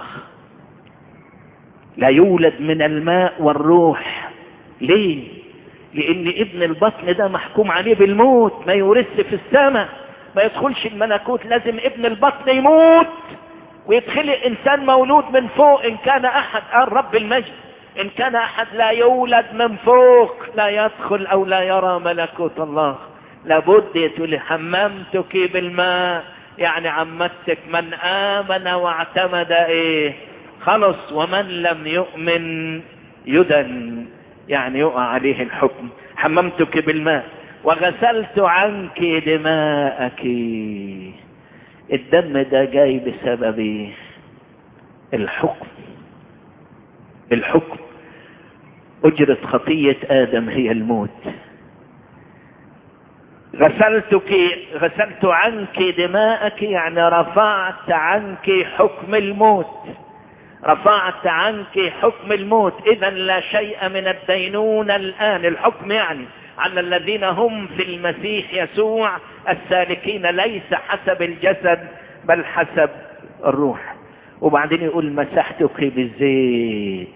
لا يولد من الماء والروح ليه لان ابن البطن ده محكوم عليه بالموت ما يورث في السماء ما يدخلش الملكوت لازم ابن البطن يموت ويدخل انسان مولود من فوق ان كان احد قال رب المجد ان كان احد لا يولد من فوق لا يدخل او لا يرى ملكوت الله لابد يتولي حممتك بالماء يعني عمتك من امن واعتمد ايه خلص ومن لم يؤمن يدن يعني يقع عليه الحكم حممتك بالماء وغسلت عنك دماءك الدم ده جاي بسبب الحكم الحكم أجرة خطية آدم هي الموت غسلتك غسلت عنك دماءك يعني رفعت عنك حكم الموت رفعت عنك حكم الموت اذا لا شيء من الدينونة الان الحكم يعني على الذين هم في المسيح يسوع السالكين ليس حسب الجسد بل حسب الروح وبعدين يقول مسحتك بالزيت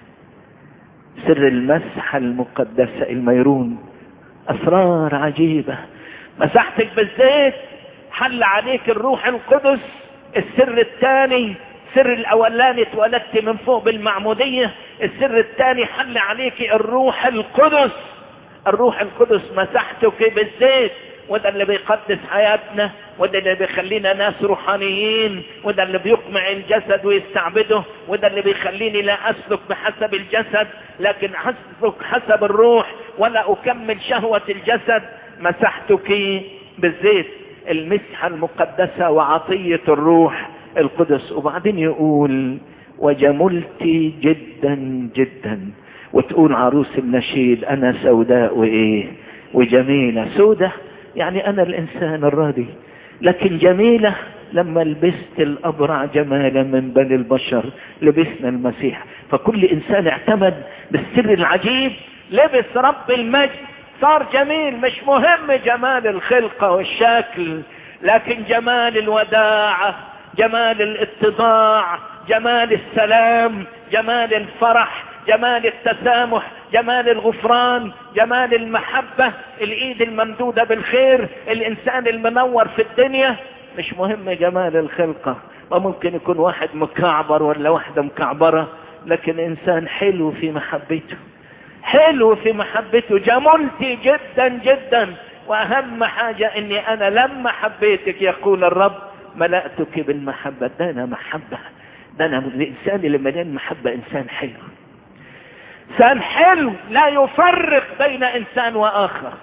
سر المسحة المقدسة الميرون اسرار عجيبة مسحتك بالزيت حل عليك الروح القدس السر الثاني السر الاولاني اتولدت من فوق بالمعمودية السر الثاني حل عليك الروح القدس الروح القدس مسحتك بالزيت وده اللي بيقدس حياتنا وده اللي بيخلينا ناس روحانيين وده اللي بيقمع الجسد ويستعبده وده اللي بيخليني لا اسلك بحسب الجسد لكن اسلك حسب الروح ولا اكمل شهوة الجسد مسحتك بالزيت المسحة المقدسة وعطية الروح القدس وبعدين يقول وجملت جدا جدا وتقول عروس النشيد انا سوداء وايه وجميلة سودة يعني انا الانسان الراضي لكن جميلة لما لبست الابرع جمالا من بني البشر لبسنا المسيح فكل انسان اعتمد بالسر العجيب لبس رب المجد صار جميل مش مهم جمال الخلقة والشكل لكن جمال الوداعة جمال الاتضاع جمال السلام جمال الفرح جمال التسامح جمال الغفران جمال المحبة الايد الممدودة بالخير الانسان المنور في الدنيا مش مهم جمال الخلقة وممكن يكون واحد مكعبر ولا واحدة مكعبرة لكن انسان حلو في محبته حلو في محبته جملتي جدا جدا واهم حاجة اني انا لما حبيتك يقول الرب ملأتك بالمحبة ده انا محبة ده انا الانسان اللي مليان محبة انسان حلو انسان حلو لا يفرق بين انسان واخر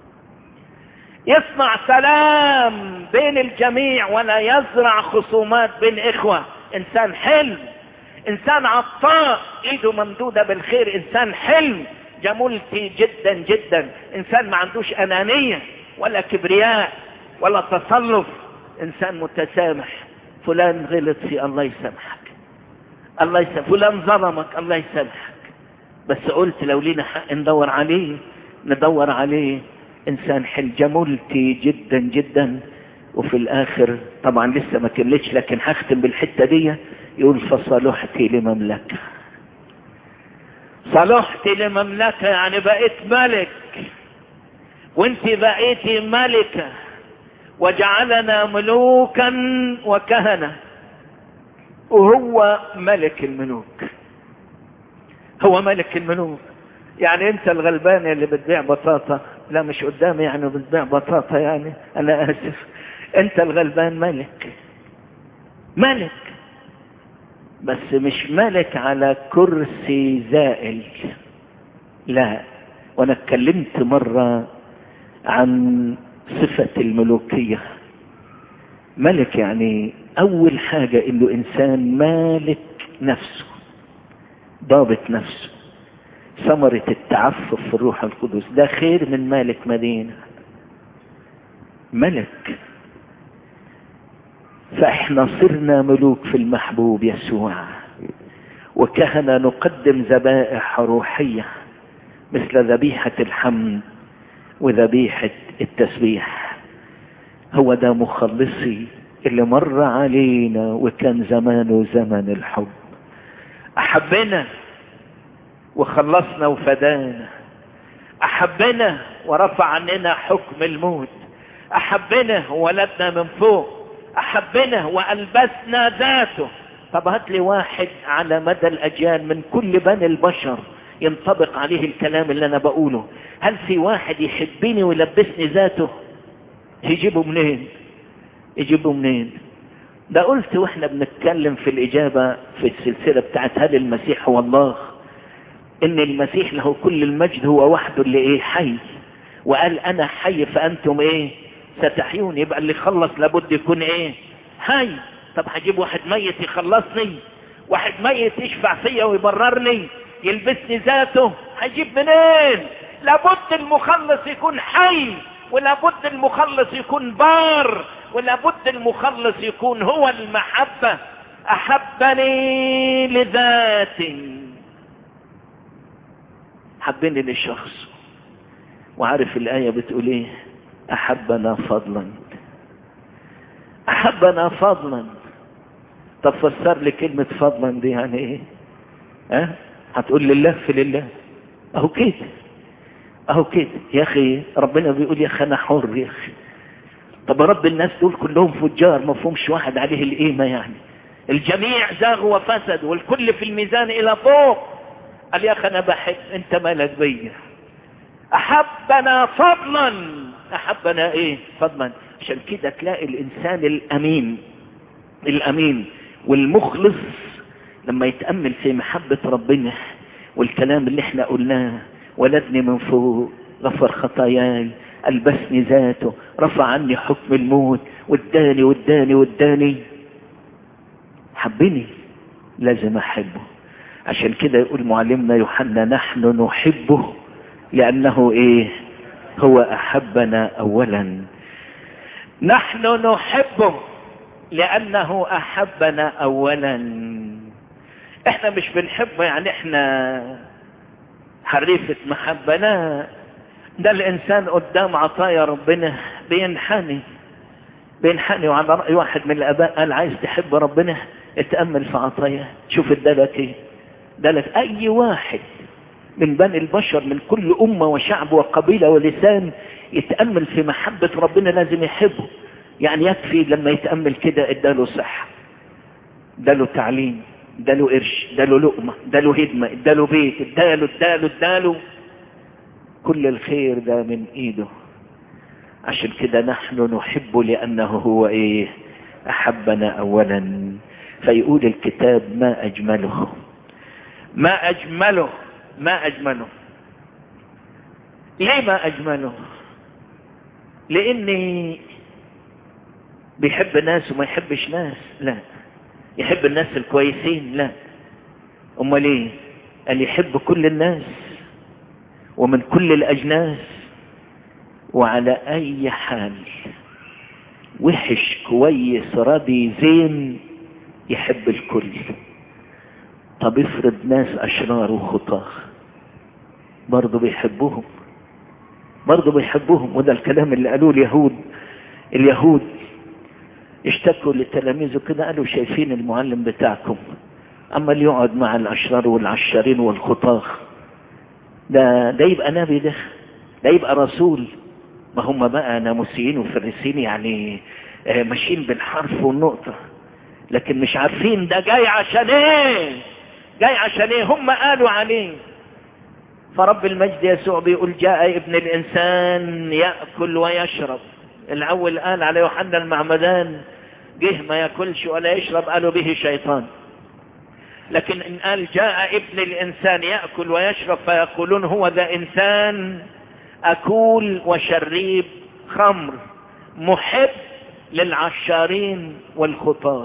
يصنع سلام بين الجميع ولا يزرع خصومات بين اخوة انسان حلو انسان عطاء ايده ممدودة بالخير انسان حلو جملتي جدا جدا انسان ما عندوش انانية ولا كبرياء ولا تصلف انسان متسامح فلان غلط في الله يسامحك الله يسامحك فلان ظلمك الله يسامحك بس قلت لو لينا حق ندور عليه ندور عليه انسان حلجملتي جدا جدا وفي الاخر طبعا لسه ما كملتش لكن هختم بالحته دي يقول فصلحتي لمملكه صلحت لمملكه يعني بقيت ملك وانت بقيتي ملكه وجعلنا ملوكا وكهنه وهو ملك الملوك هو ملك الملوك يعني انت الغلبان اللي بتبيع بطاطا لا مش قدامي يعني بتبيع بطاطا يعني انا اسف انت الغلبان ملك ملك بس مش ملك على كرسي زائل لا وانا اتكلمت مرة عن صفة الملوكية ملك يعني اول حاجة انه انسان مالك نفسه ضابط نفسه ثمرة التعفف في الروح القدس ده خير من مالك مدينة ملك فاحنا صرنا ملوك في المحبوب يسوع وكهنة نقدم ذبائح روحية مثل ذبيحة الحمد وذبيحة التسبيح هو ده مخلصي اللي مر علينا وكان زمانه زمن الحب أحبنا وخلصنا وفدانا أحبنا ورفع عننا حكم الموت أحبنا وولدنا من فوق أحبنا وألبسنا ذاته طب هات لي واحد على مدى الأجيال من كل بني البشر ينطبق عليه الكلام اللي أنا بقوله هل في واحد يحبني ويلبسني ذاته يجيبه منين يجيبه منين ده قلت واحنا بنتكلم في الإجابة في السلسلة بتاعت هل المسيح هو الله ان المسيح له كل المجد هو وحده اللي ايه حي وقال انا حي فانتم ايه ستحيون يبقى اللي خلص لابد يكون ايه حي طب هجيب واحد ميت يخلصني واحد ميت يشفع فيا ويبررني يلبسني ذاته هجيب منين لابد المخلص يكون حي ولابد المخلص يكون بار ولابد المخلص يكون هو المحبة أحبني لذاتي حبني للشخص وعارف الآية بتقول ايه أحبنا فضلا أحبنا فضلا طب فسر لي كلمة فضلا دي يعني ايه ها أه؟ هتقول لله في لله اهو كده اهو كده يا اخي ربنا بيقول يا اخي انا حر يا اخي طب رب الناس دول كلهم فجار ما فهمش واحد عليه القيمة يعني الجميع زاغوا وفسدوا والكل في الميزان الى فوق قال يا اخي انا بحب انت مالك بيا احبنا فضلا احبنا ايه فضلا عشان كده تلاقي الانسان الامين الامين والمخلص لما يتأمل في محبة ربنا والكلام اللي احنا قلناه ولدني من فوق غفر خطاياي ألبسني ذاته رفع عني حكم الموت واداني واداني واداني حبني لازم أحبه عشان كده يقول معلمنا يوحنا نحن نحبه لأنه إيه هو أحبنا أولا نحن نحبه لأنه أحبنا أولا احنا مش بنحبه يعني احنا حريفة محبة لا ده الانسان قدام عطايا ربنا بينحني بينحني وعلى رأي واحد من الاباء قال عايز تحب ربنا اتأمل في عطايا شوف ادالك ايه ادالك اي واحد من بني البشر من كل امة وشعب وقبيلة ولسان يتأمل في محبة ربنا لازم يحبه يعني يكفي لما يتأمل كده اداله صحة اداله تعليم اداله قرش اداله لقمة اداله هدمة اداله بيت اداله اداله اداله كل الخير ده من ايده عشان كده نحن نحبه لانه هو ايه احبنا اولا فيقول الكتاب ما اجمله ما اجمله ما اجمله ليه ما اجمله لاني بيحب ناس وما يحبش ناس لا يحب الناس الكويسين لا امال ايه قال يحب كل الناس ومن كل الاجناس وعلى اي حال وحش كويس راضي زين يحب الكل طب افرض ناس اشرار وخطاه برضه بيحبوهم برضه بيحبوهم وده الكلام اللي قالوه اليهود اليهود اشتكوا لتلاميذه كده قالوا شايفين المعلم بتاعكم اما اللي يقعد مع الاشرار والعشارين والخطاة ده ده يبقى نبي ده ده يبقى رسول ما هم بقى ناموسيين وفريسيين يعني ماشيين بالحرف والنقطة لكن مش عارفين ده جاي عشان ايه جاي عشان ايه هم قالوا عليه فرب المجد يسوع بيقول جاء ابن الانسان يأكل ويشرب الاول قال على يوحنا المعمدان جه ما ياكلش ولا يشرب قالوا به شيطان لكن ان قال جاء ابن الانسان يأكل ويشرب فيقولون هو ذا انسان اكول وشريب خمر محب للعشارين والخطاه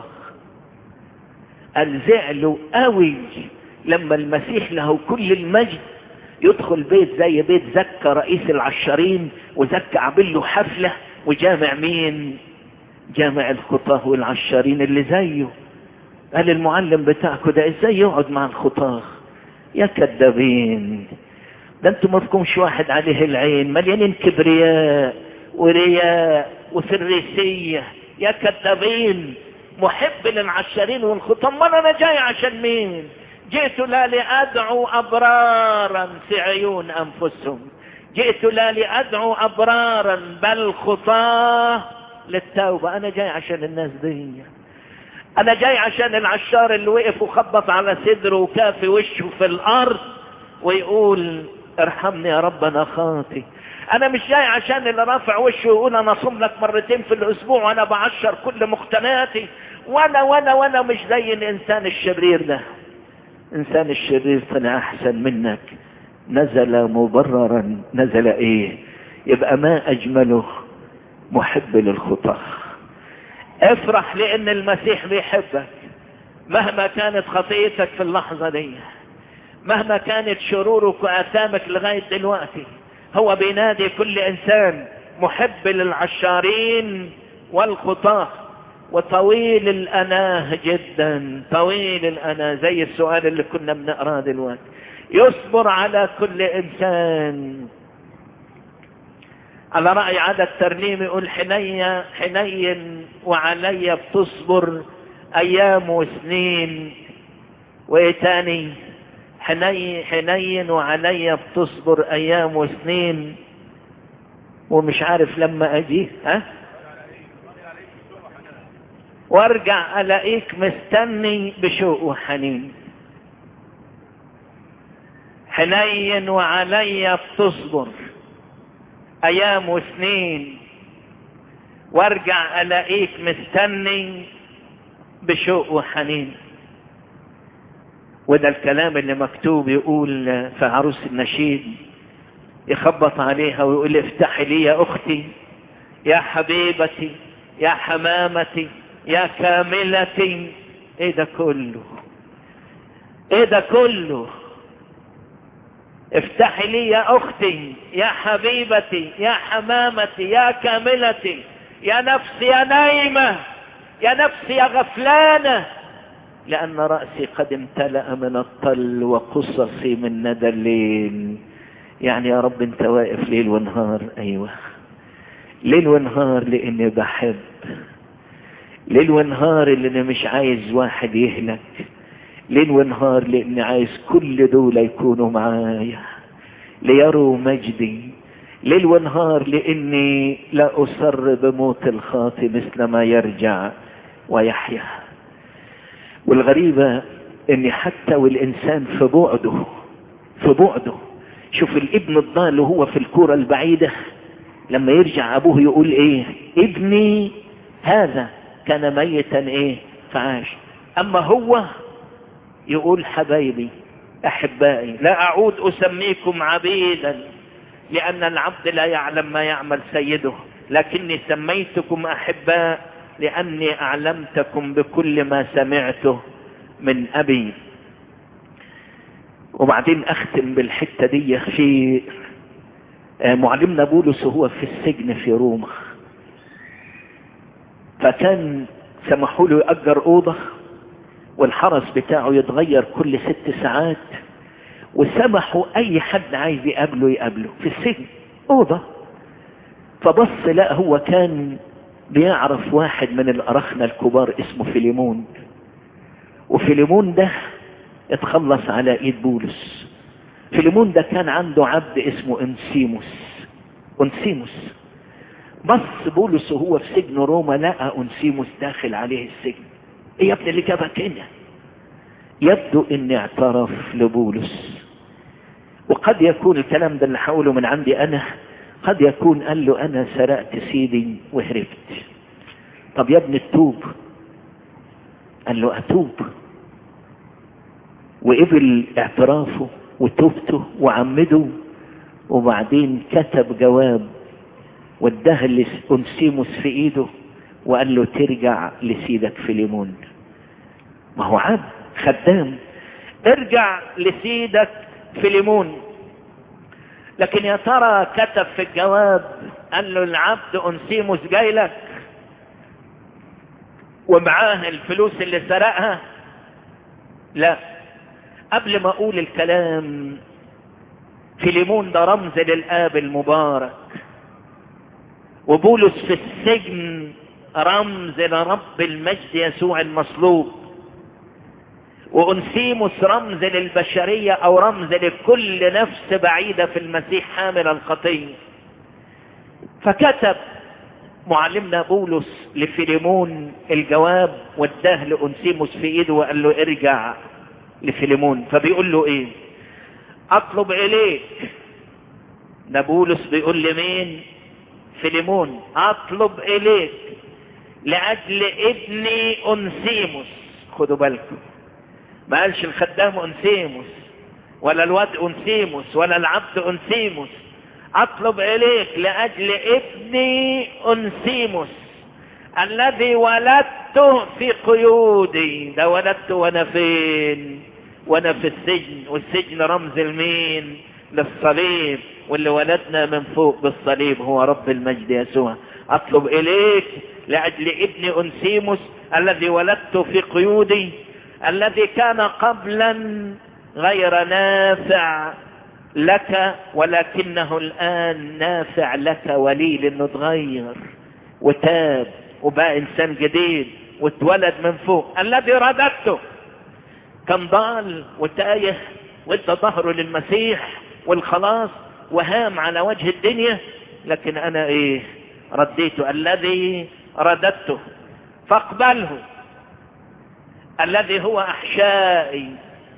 الزعلوا قوي لما المسيح له كل المجد يدخل بيت زي بيت زكى رئيس العشارين وزكى عامل له حفلة وجامع مين جامع الخطاه والعشارين اللي زيه قال المعلم بتاعكم ده ازاي يقعد مع الخطاه يا كذابين ده انتم ما فيكمش واحد عليه العين مليانين كبرياء ورياء وفريسية يا كذابين محب للعشارين والخطاه امال انا جاي عشان مين جئت لا لأدعو أبرارا في عيون أنفسهم جئت لا لأدعو أبرارا بل خطاه للتوبة أنا جاي عشان الناس دي أنا جاي عشان العشار اللي وقف وخبط على صدره وكافي وشه في الأرض ويقول ارحمني يا رب أنا خاطي أنا مش جاي عشان اللي رافع وشه ويقول أنا صوم لك مرتين في الأسبوع وأنا بعشر كل مقتنياتي وأنا وأنا وأنا مش زي الإنسان الشرير ده انسان الشرير طلع احسن منك نزل مبررا نزل ايه يبقى ما اجمله محب للخطاه افرح لان المسيح بيحبك مهما كانت خطيتك في اللحظة دي مهما كانت شرورك وآثامك لغاية دلوقتي هو بينادي كل انسان محب للعشارين والخطاه وطويل الأناه جدا طويل الأناه زي السؤال اللي كنا بنقراه دلوقتي يصبر على كل إنسان على رأي عدد ترنيم يقول حني حنين وعلي بتصبر أيام وسنين وإيه تاني حني حنين وعلي بتصبر أيام وسنين ومش عارف لما أجي ها وارجع الاقيك مستني بشوق وحنين حنين وعلي بتصبر ايام وسنين وارجع الاقيك مستني بشوق وحنين وده الكلام اللي مكتوب يقول في عروس النشيد يخبط عليها ويقول افتحي لي يا اختي يا حبيبتي يا حمامتي يا كاملتي ايه ده كله ايه ده كله افتحي لي يا اختي يا حبيبتي يا حمامتي يا كاملتي يا نفسي يا نايمة يا نفسي يا غفلانة لأن رأسي قد امتلأ من الطل وقصصي من ندى الليل يعني يا رب انت واقف ليل ونهار ايوه ليل ونهار لاني بحب ليل ونهار اللي انا مش عايز واحد يهلك ليل ونهار لاني عايز كل دول يكونوا معايا ليروا مجدي ليل ونهار لاني لا اصر بموت الخاطي مثل ما يرجع ويحيا والغريبة ان حتى والانسان في بعده في بعده شوف الابن الضال وهو في الكرة البعيدة لما يرجع ابوه يقول ايه ابني هذا كان ميتا ايه فعاش اما هو يقول حبايبي احبائي لا اعود اسميكم عبيدا لان العبد لا يعلم ما يعمل سيده لكني سميتكم احباء لاني اعلمتكم بكل ما سمعته من ابي وبعدين اختم بالحتة دي في معلمنا بولس وهو في السجن في روما فكان سمحوا له يأجر أوضة والحرس بتاعه يتغير كل ست ساعات وسمحوا اي حد عايز يقابله يقابله في السجن اوضة فبص لا هو كان بيعرف واحد من الاراخنة الكبار اسمه فيليمون وفيليمون ده اتخلص على ايد بولس فيليمون ده كان عنده عبد اسمه انسيموس انسيموس بص بولس وهو في سجن روما لقى انسيموس داخل عليه السجن ايه يا ابني اللي جابك هنا يبدو اني اعترف لبولس وقد يكون الكلام ده اللي هقوله من عندي انا قد يكون قال له انا سرقت سيدي وهربت طب يا ابني التوب قال له اتوب وقبل اعترافه وتوبته وعمده وبعدين كتب جواب واداه لأنسيموس في ايده وقال له ترجع لسيدك فيليمون ما هو عبد خدام ارجع لسيدك فيليمون لكن يا ترى كتب في الجواب قال له العبد انسيموس جاي لك ومعاه الفلوس اللي سرقها لا قبل ما اقول الكلام فيليمون ده رمز للاب المبارك وبولس في السجن رمز لرب المجد يسوع المصلوب وانسيموس رمز للبشرية او رمز لكل نفس بعيدة في المسيح حامل الخطية فكتب معلمنا بولس لفيليمون الجواب واداه لانسيموس في ايده وقال له ارجع لفيليمون فبيقول له ايه اطلب اليك ده بولس بيقول لمين فيليمون اطلب اليك لاجل ابني انسيموس خدوا بالكم ما قالش الخدام انسيموس ولا الواد انسيموس ولا العبد انسيموس اطلب اليك لاجل ابني انسيموس الذي ولدته في قيودي ده ولدته وانا فين وانا في السجن والسجن رمز المين للصليب واللي ولدنا من فوق بالصليب هو رب المجد يسوع اطلب اليك لاجل ابن انسيموس الذي ولدته في قيودي الذي كان قبلا غير نافع لك ولكنه الان نافع لك ولي لانه اتغير وتاب وبقى انسان جديد واتولد من فوق الذي رددته كان ضال وتايه وادى ظهره للمسيح والخلاص وهام على وجه الدنيا لكن انا ايه رديته الذي رددته فاقبله الذي هو احشائي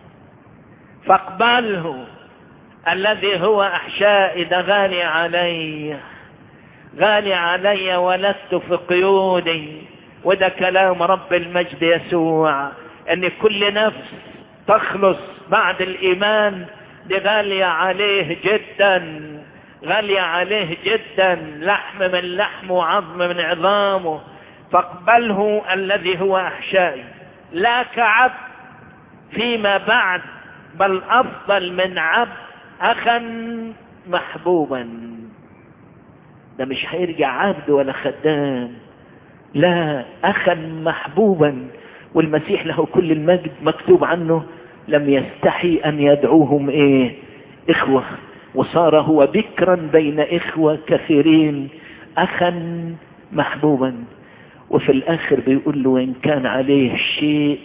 فاقبله الذي هو احشائي ده غالي علي غالي علي ولدت في قيودي وده كلام رب المجد يسوع ان كل نفس تخلص بعد الايمان دي غالية عليه جدا غالية عليه جدا لحم من لحمه وعظم من عظامه فاقبله الذي هو احشائي لا كعبد فيما بعد بل افضل من عبد اخا محبوبا ده مش هيرجع عبد ولا خدام لا اخا محبوبا والمسيح له كل المجد مكتوب عنه لم يستحي ان يدعوهم ايه اخوة وصار هو بكرا بين اخوة كثيرين اخا محبوبا وفي الاخر بيقول له وان كان عليه شيء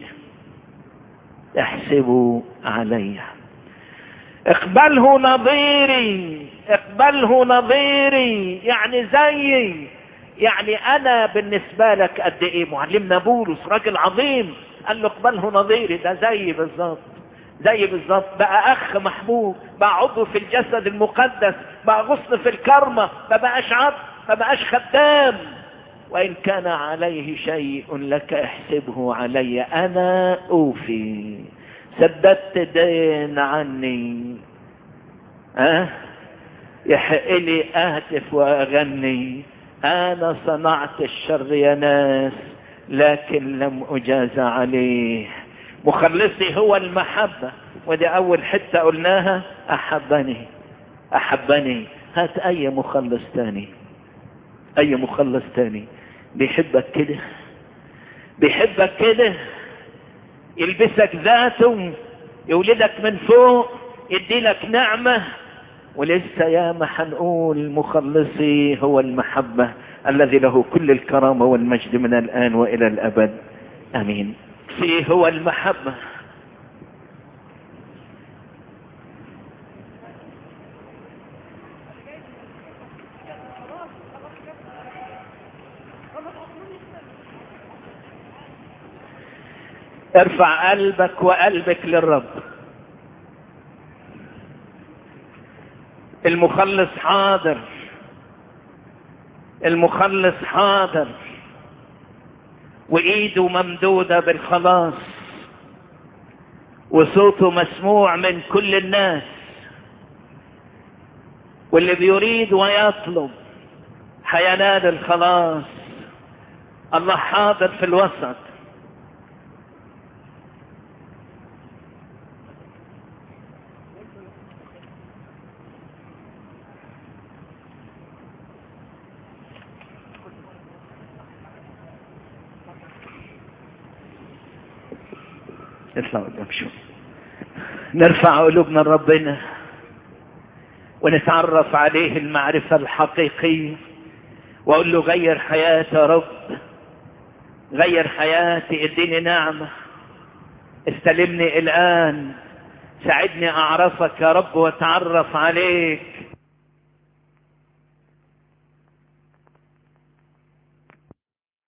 احسبوا علي اقبله نظيري اقبله نظيري يعني زيي يعني انا بالنسبة لك قد ايه معلمنا بولس راجل عظيم قال له اقبله نظيري ده زي بالظبط زي بالظبط بقى اخ محبوب بقى عضو في الجسد المقدس بقى غصن في الكرمة ما بقاش عبد ما بقاش خدام وان كان عليه شيء لك احسبه علي انا اوفي سددت دين عني اه يحق لي اهتف واغني انا صنعت الشر يا ناس لكن لم اجاز عليه مخلصي هو المحبة ودي اول حتة قلناها احبني احبني هات اي مخلص تاني اي مخلص تاني بيحبك كده بيحبك كده يلبسك ذاته يولدك من فوق يدي لك نعمة ولسه ياما حنقول مخلصي هو المحبة الذي له كل الكرامة والمجد من الآن وإلى الأبد أمين فيه هو المحبة ارفع قلبك وقلبك للرب المخلص حاضر المخلص حاضر وايده ممدودة بالخلاص وصوته مسموع من كل الناس واللي بيريد ويطلب هينال الخلاص الله حاضر في الوسط اطلع قدام شوي نرفع قلوبنا لربنا ونتعرف عليه المعرفة الحقيقية واقول له غير حياتي يا رب غير حياتي اديني نعمة استلمني الان ساعدني اعرفك يا رب واتعرف عليك